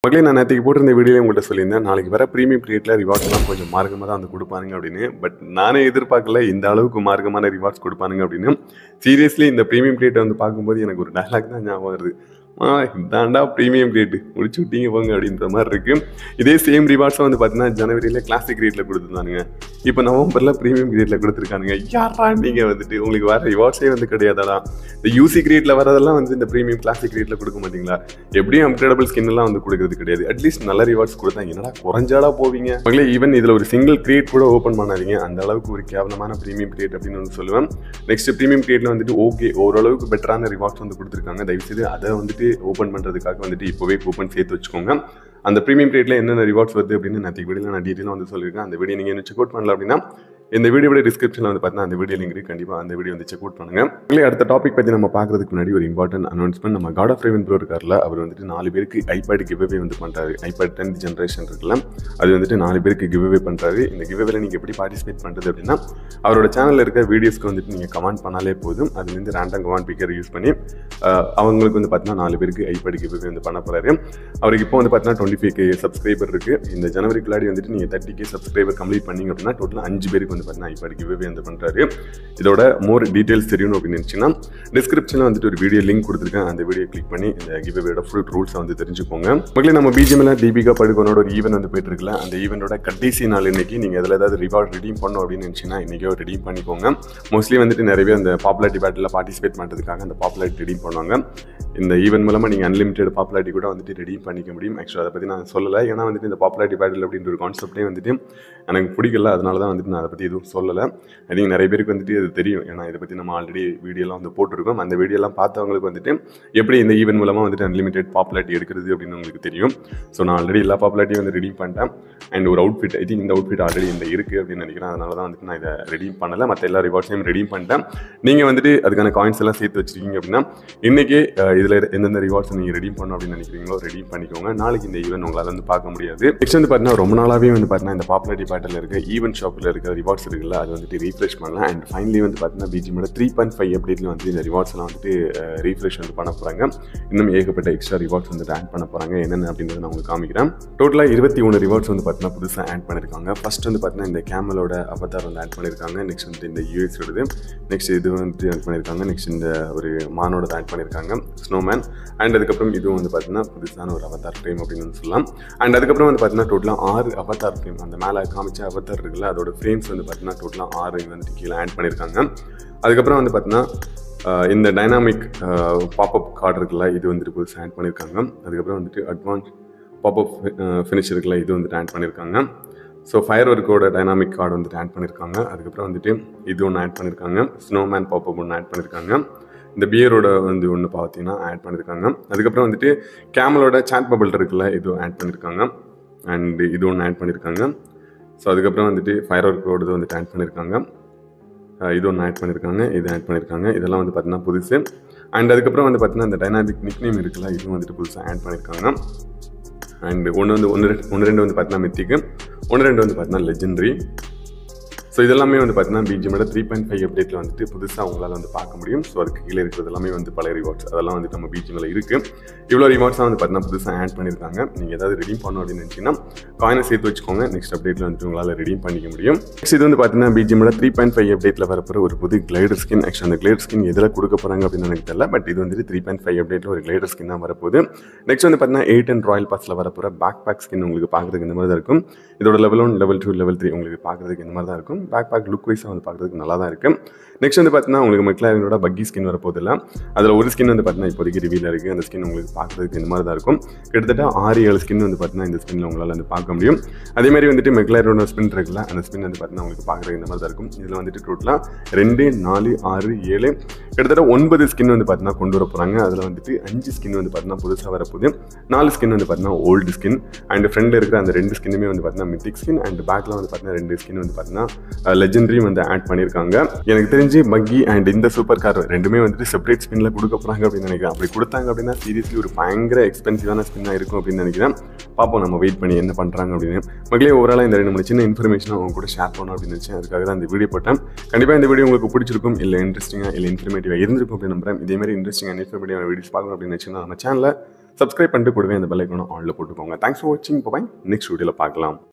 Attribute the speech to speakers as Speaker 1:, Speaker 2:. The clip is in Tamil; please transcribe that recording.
Speaker 1: மக்களே நான் நேற்றுக்கு போட்டிருந்த வீடியோவில் உங்கள்கிட்ட சொல்லியிருந்தேன் நாளைக்கு வர ப்ரீமியம் கிரியேட்டில் ரிவார்ட்ஸ்லாம் கொஞ்சம் மார்க்கமாக தான் வந்து கொடுப்பானுங்க அப்படின்னு பட் நானே எதிர்பார்க்கல இந்த அளவுக்கு மார்க்கமான ரிவார்ட்ஸ் கொடுப்பானுங்க அப்படின்னு சீரியஸ்லி இந்த ப்ரீமியம் கிரியேட்டை வந்து பார்க்கும்போது எனக்கு ஒரு டயலாக் தான் ஞாபகம் வருது ஆ இதாண்டா ப்ரீமியம் கிரேட்டு முடிச்சு விட்டீங்க போங்க அப்படின்ற மாதிரி இருக்கு இதே சேம் ரிவார்ட்ஸும் வந்து பார்த்தீங்கன்னா ஜனவரியில் கிளாசிக் கிரேட்டில் கொடுத்துருந்தானுங்க இப்போ நவம்பரில் ப்ரீமியம் கிரேட்டில் கொடுத்துருக்கானுங்க யாரா நீங்கள் வந்துட்டு உங்களுக்கு வர ரிவார்ட்ஸே வந்து கிடையாதாடா இந்த யூசி கிரேட்டில் வரதெல்லாம் வந்து இந்த ப்ரீமியம் கிளாசிக் கிரேட்டில் கொடுக்க மாட்டீங்களா எப்படியும் அப்கிரேடபிள் ஸ்கின் எல்லாம் வந்து கொடுக்கறது கிடையாது அட்லீஸ்ட் நல்ல ரிவார்ட்ஸ் கொடுத்தா என்னடா குறைஞ்சாடா போவீங்க மகளே ஈவன் இதில் ஒரு சிங்கிள் கிரியேட் கூட ஓப்பன் பண்ணாதீங்க அந்த அளவுக்கு ஒரு கேவலமான ப்ரீமியம் கிரியேட் அப்படின்னு வந்து சொல்லுவேன் நெக்ஸ்ட் ப்ரீமியம் கிரியேட்ல வந்துட்டு ஓகே ஓரளவுக்கு பெட்டரான ரிவார்ட்ஸ் வந்து கொடுத்துருக்காங்க தயவுசெய்து அதை வந்துட்டு ஓப்பன் பண்ணுறதுக்காக வந்துட்டு இப்போவே கூப்பன் சேர்த்து வச்சுக்கோங்க அந்த ப்ரீமியம் கிரியேட்ல என்னென்ன ரிவார்ட்ஸ் வருது அப்படின்னு நான் வீடியோவில் நான் டீட்டெயிலாக வந்து சொல்லியிருக்கேன் அந்த வீடியோ நீங்கள் என்ன செக் அவுட் பண்ணல அப்படின்னா இந்த வீடியோட டிஸ்கிரிப்ஷனில் வந்து பார்த்தீங்கன்னா அந்த வீடியோ லிங்க் இருக்கு கண்டிப்பாக அந்த வீடியோ வந்து செக் அவுட் பண்ணுங்க இல்லை அடுத்த டாபிக் பற்றி நம்ம பார்க்கறதுக்கு முன்னாடி ஒரு இம்பார்ட்டன்ட் அனௌன்ஸ்மெண்ட் நம்ம காட் ஆஃப் ரேவன் ப்ரோ இருக்கார்ல அவர் வந்துட்டு நாலு பேருக்கு ஐபேட் கிவ்அவே வந்து பண்ணுறாரு ஐபேட் டென்த் ஜென்ரேஷன் இருக்குல்ல அது வந்துட்டு நாலு பேருக்கு கிவ்அவே பண்ணுறாரு இந்த கிவ்அவேல நீங்கள் எப்படி பார்ட்டிசிபேட் பண்ணுறது அப்படின்னா அவரோட சேனலில் இருக்க வீடியோஸ்க்கு வந்துட்டு நீங்கள் கமெண்ட் பண்ணாலே போதும் அதுலேருந்து ரேண்டம் கமெண்ட் பிக்கர் யூஸ் பண்ணி அஹ், அவங்களுக்கு வந்து பார்த்தீங்கன்னா நாலு பேருக்கு ஐபேட் கிவ்அவே வந்து பண்ண போகிறாரு அவருக்கு இப்போ வந்து பார்த்தீங்கன்னா டுவெண்ட்டி ஃபைவ் கே சப்ஸ்கிரைபர் இருக்குது இந்த ஜனவரிக்குள்ளாடி வந்துட்டு நீங்கள் தேர்ட்டி கே சப்ஸ்கிரைபர் கம்ப்ளீட் பண்ணீங்க அப்படின்னா டோட்டல் அஞ்சு பேருக்கு வந்து பார்த்தீங்கன்னா ஐபேட் கிவ்அவே வந்து பண்ணுறாரு இதோட மோர் டீட்டெயில்ஸ் தெரியணும் அப்படின்னு நினச்சிங்கன்னா டிஸ்கிரிப்ஷனில் வந்துட்டு ஒரு வீடியோ லிங்க் கொடுத்துருக்கேன் அந்த வீடியோ கிளிக் பண்ணி இந்த கிவ்அவேயோட ஃபுல் ரூல்ஸை வந்து தெரிஞ்சுக்கோங்க மக்களே நம்ம பிஜிஎம்ல தீபிகா படுகோனோட ஒரு ஈவெண்ட் வந்து போயிட்டு இருக்குல்ல அந்த ஈவெண்டோட கடைசி நாள் இன்னைக்கு நீங்கள் அதில் ஏதாவது ரிவார்ட் ரிடீம் பண்ணணும் அப்படின்னு நினச்சிங்கன்னா இன்றைக்கோ ரிடீம் பண்ணிக்கோங்க மோஸ்ட்லி வந்துட்டு நிறைய பேர் அந்த பாப்புலாரிட்டி பேட்டில் பார்ட்டிசிபேட் பண்ணுறதுக்காக அந்த பாப்புலாரிட்டி ரெடீம் பண்ணுவாங்க இந்த ஈவெண்ட் மூலமாக நீங்கள் அன்லிமிட்டெட் பாப்புலாரிட்டி கூட வந்துட்டு ரெடீம் பண்ணிக்க முடியும் ஆக்சுவலாக அதை பற்றி நான் சொல்லலை ஏன்னா வந்துட்டு இந்த பாப்புலாரிட்டி பேட்டில் அப்படின்ற ஒரு கான்செப்டே வந்துட்டு எனக்கு பிடிக்கல அதனால தான் வந்துட்டு நான் அதை பற்றி எதுவும் சொல்லலை ஐ திங்க் நிறைய பேருக்கு வந்துட்டு இது தெரியும் ஏன்னா இதை பற்றி நம்ம ஆல்ரெடி வீடியோலாம் வந்து போட்டிருக்கோம் அந்த வீடியோலாம் பார்த்தவங்களுக்கு வந்துட்டு எப்படி இந்த ஈவெண்ட் மூலமாக வந்துட்டு அன்லிமிட்டெட் பாப்புலாரிட்டி எடுக்கிறது அப்படின்னு உங்களுக்கு தெரியும் ஸோ நான் ஆல்ரெடி எல்லா பாப்புலாரிட்டியும் வந்து ரெடீம் பண்ணிட்டேன் அண்ட் ஒரு அவுட்ஃபிட் ஐ திங்க் இந்த அவுட்ஃபிட் ஆல்ரெடி இந்த இருக்குது அப்படின்னு நினைக்கிறேன் அதனால தான் வந்துட்டு நான் இதை ரெடீம் பண்ணலை மற்ற எல்லா ரிவார்ட்ஸையும் ரெடீம் பண்ணிட்டேன் நீங்கள் வந்துட்டு அதுக்கான காயின்ஸ் எல்லாம் சேர்த்து வச்சிருக்கீங்க அப்படின்னா இன்றைக்கே இதில் எந்தெந்த ரிவார்ட்ஸ் நீங்கள் ரெடீம் பண்ணணும் அப்படின்னு நினைக்கிறீங்களோ ரெடீம் பண்ணிக்கோங்க நாளைக்கு இந்த ஈவெண்ட் உங்களால் வந்து பார்க்க முடியாது நெக்ஸ்ட் வந்து பார்த்தீங்கன்னா ரொம்ப நாளாகவே வந்து பார்த்தீங்கன்னா இந்த பாப்புலாரிட்டி பேட்டில் இருக்க ஈவெண்ட் ஷாப்பில் இருக்க ரிவார்ட்ஸ் இருக்குல்ல அது வந்துட்டு ரீஃப்ரெஷ் பண்ணலாம் அண்ட் ஃபைனலி வந்து பார்த்தீங்கன்னா பிஜிஎமோட த்ரீ பாயிண்ட் ஃபைவ் அப்டேட்டில் வந்து இந்த ரிவார்ட்ஸ் எல்லாம் வந்துட்டு ரீஃப்ரெஷ் வந்து பண்ண போகிறாங்க இன்னும் ஏகப்பட்ட எக்ஸ்ட்ரா ரிவார்ட்ஸ் வந்து ஆட் பண்ண போகிறாங்க என்னென்ன அப்படின்றத நான் உங்களுக்கு காமிக்கிறேன் டோட்டலாக இருபத்தி ஒன்று ரிவார்ட்ஸ் வந்து பார்த்தீங்கன்னா புதுசாக ஆட் பண்ணியிருக்காங்க ஃபர்ஸ்ட் வந்து பார்த்தீங்கன்னா இந்த கேமலோட அவதார் வந்து ஆட் பண்ணியிருக்காங்க நெக்ஸ்ட் வந்து இந்த யூஎஸ் எடுது நெக்ஸ்ட் இது வந்து ஆட் பண்ணியிருக்காங்க நெக்ஸ்ட் இந்த ஒரு மானோட ஆட் பண்ணியிருக்காங்க ஸ்னோமேன் அண்ட் அதுக்கப்புறம் இதுவும் வந்து பார்த்தீங்கன்னா புதுசான ஒரு அவதார் ஃப்ரேம் அப்படின்னு வந்து சொல்லலாம் அண்ட் அதுக்கப்புறம் வந்து பார்த்தீங்கன்னா டோட்டலாக ஆறு அவதார் ஃப்ரேம் அந்த மேலே காமிச்ச அவதார் இருக்குல்ல அதோட ஃப்ரேம்ஸ் வந்து பார்த்தீங்கன்னா டோட்டலாக ஆறு வந்துட்டு கீழே ஆட் பண்ணியிருக்காங்க அதுக்கப்புறம் வந்து பார்த்தீங்கன்னா ஆஹ் இந்த டைனாமிக் பாப்அப் கார்டு இருக்குல்ல இது வந்துட்டு புதுசாக ஆட் பண்ணியிருக்காங்க அதுக்கப்புறம் வந்துட்டு அட்வான்ஸ் பாப்அப் ஃபினிஷ் இருக்குல்ல இது வந்துட்டு ஆட் பண்ணியிருக்காங்க ஸோ ஃபயர் ஒர்க்கோட டைனாமிக் கார்டு வந்துட்டு ஆட் பண்ணியிருக்காங்க அதுக்கப்புறம் வந்துட்டு இது ஒன்று ஆட் பண்ணியிருக்காங்க ஸ்னோமேன் பாப்அப் ஒன்று ஆட் பண்ணியிருக்காங்க இந்த பியரோட வந்து ஒன்று பார்த்தீங்கன்னா ஆட் பண்ணியிருக்காங்க அதுக்கப்புறம் வந்துட்டு கேமலோட சாட் பபிள் இருக்குல்ல இதுவும் ஆட் பண்ணியிருக்காங்க அண்ட் இது ஒன்று ஆட் பண்ணியிருக்காங்க ஸோ அதுக்கப்புறம் வந்துட்டு ஃபயர் ஒர்க்கோடது வந்துட்டு ஆட் பண்ணியிருக்காங்க அஹ் இது ஒன்று ஆட் பண்ணியிருக்காங்க இது ஆட் பண்ணியிருக்காங்க இதெல்லாம் வந்து பார்த்தீங்கன்னா புதுசு அண்ட் அதுக்கப்புறம் வந்து பார்த்தீங்கன்னா இந்த டைனாமிக் நிக்னேம் இருக்குல்ல இதுவும் வந்துட்டு புதுசாக ஆட் பண்ணியிருக்காங்க அண்ட் ஒன்று வந்து ஒன்று ரெண்டு ஒன்று ரெண்டு வந்து பார்த்தீங்கன்னா மித்திக்கு ஒன்று ரெண்டு வந்து பார்த்தீங்கன்னா லெஜெண்டரி ஸோ இதெல்லாமே வந்து பார்த்தீங்கன்னா பிஜிஎமோட த்ரீ பாயிண்ட் ஃபைவ் அப்டேட்டில் வந்துட்டு புதுசாக உங்களால் வந்து பார்க்க முடியும் ஸோ அதுக்கு கீழே இருக்கிறது எல்லாமே வந்து பழைய ரிவார்ட்ஸ் அதெல்லாம் வந்து நம்ம பிஜிஎம்ல இருக்குது இவ்வளோ ரிவார்ட்ஸாக வந்து பார்த்தீங்கன்னா புதுசாக ஆட் பண்ணியிருக்காங்க நீங்கள் ஏதாவது ரெடீம் பண்ணணும் அப்படின்னு நினச்சிங்கன்னா காயினை சேர்த்து வச்சுக்கோங்க நெக்ஸ்ட் அப்டேட்டில் வந்துட்டு உங்களால் ரெடீம் பண்ணிக்க முடியும் நெக்ஸ்ட் இது வந்து பார்த்தீங்கன்னா பிஜிஎமோட த்ரீ பாயிண்ட் ஃபைவ் அப்டேட்டில் வரப்போகிற ஒரு புது கிளைடர் ஸ்கின் ஆக்சுவலி அந்த கிளைடர் ஸ்கின் எதில் கொடுக்க போகிறாங்க அப்படின்னு எனக்கு தெரியல பட் இது வந்துட்டு த்ரீ பாயிண்ட் ஃபைவ் அப்டேட்டில் ஒரு கிளைடர் ஸ்கின் தான் வரப்போகுது நெக்ஸ்ட் வந்து பார்த்தீங்கன்னா எயிட் அண்ட் ராயல் பாஸில் வரப்போகிற பேக் பேக் ஸ்கின் உங்களுக்கு பார்க்குறதுக்கு இந்த மாதிரி தான் இருக்கும் இதோட level one level two level three உங்களுக்கு பார்க்குறதுக்கு இந்த மாதிரி தான் இருக்கும் பேக் பேக் லுக் வைஸாக வந்து பார்க்குறதுக்கு நல்லா தான் இருக்கும் நெக்ஸ்ட் வந்து பார்த்தீங்கன்னா உங்களுக்கு மெக்லாரினோட பக்கி ஸ்கின் வரப்போதில்ல அதில் ஒரு ஸ்கின் வந்து பார்த்தீங்கன்னா இப்போதைக்கு ரிவீல் இருக்குது அந்த ஸ்கின் உங்களுக்கு பார்க்குறதுக்கு இந்த மாதிரி தான் இருக்கும் கிட்டத்தட்ட ஆறு ஏழு ஸ்கின் வந்து பார்த்தீங்கன்னா இந்த ஸ்கின்ல உங்களால் வந்து பார்க்க முடியும் அதே மாதிரி வந்துட்டு மெக்லாரோட ஸ்பின் இருக்குல்ல அந்த ஸ்பின் வந்து பார்த்தீங்கன்னா உங்களுக்கு பார்க்குறதுக்கு இந்த மாதிரி தான் இருக்கும் இதில் வந்துட்டு டோட்டலாக ரெண்டு நாலு ஆறு ஏழு கிட்டத்தட்ட ஒன்பது ஸ்கின் வந்து பார்த்தீங்கன்னா கொண்டு வர போகிறாங்க அதில் வந்துட்டு அஞ்சு ஸ்கின் வந்து பார்த்தீங்கன்னா புதுசாக வரப்போகுது நாலு ஸ்கின் வந்து பார்த்தீங்கன்னா ஓல்டு ஸ்கின் அண்ட் ஃப்ரெண்டில் இருக்கிற அந்த ரெண்டு ஸ்கின்னுமே வந்து பார்த்தீங்கன்னா மித்திக் ஸ்கின் அண்ட் பேக்கில் வந்து பார்த்தீங்கன்னா ரெண்டு ஸ்கின் வந்து பார்த்தீங்கன்னா லெஜெண்டரியும் வந்து ஆட் பண்ணியிருக்காங்க எனக்கு தெரிஞ்சு பக்கி அண்ட் இந்த சூப்பர் கார் ரெண்டுமே வந்துட்டு செப்பரேட் ஸ்பின்ல கொடுக்க போகிறாங்க அப்படின்னு நினைக்கிறேன் அப்படி கொடுத்தாங்க அப்படின்னா சீரியஸ்லி ஒரு பயங்கர எக்ஸ்பென்சிவான ஸ்பின்னாக இருக்கும் அப்படின்னு நினைக்கிறேன் பார்ப்போம் நம்ம வெயிட் பண்ணி என்ன பண்ணுறாங்க அப்படின்னு மக்களே ஓவராலாக இந்த ரெண்டு மூணு சின்ன இன்ஃபர்மேஷன் அவங்க கூட ஷேர் பண்ணணும் அப்படின்னு நினச்சேன் அதுக்காக தான் இந்த வீடியோ போட்டேன் கண்டிப்பாக இந்த வீடியோ உங்களுக்கு பிடிச்சிருக்கும் இல்லை இன்ட்ரெஸ்டிங்காக இல்லை இன்ஃபர்மேட்டிவாக இருந்திருக்கும் அப்படின்னு நம்புறேன் இதே மாதிரி இன்ட்ரெஸ்டிங்காக இன்ஃபர்மேட்டிவான வீடியோஸ் பார்க்கணும் அப்படின்னு நினச்சிங்கன்னா நம்ம சேனலை சப்ஸ்கிரைப் பண்ணிட்டு கூடவே அந்த பெல் ஐக்கனும் ஆனில் போட்டுக்கோங்க தேங்க்ஸ் ஃபார் வாட்சிங் பாய் நெக்ஸ்ட் வீடியோவில் பார்க்கலாம்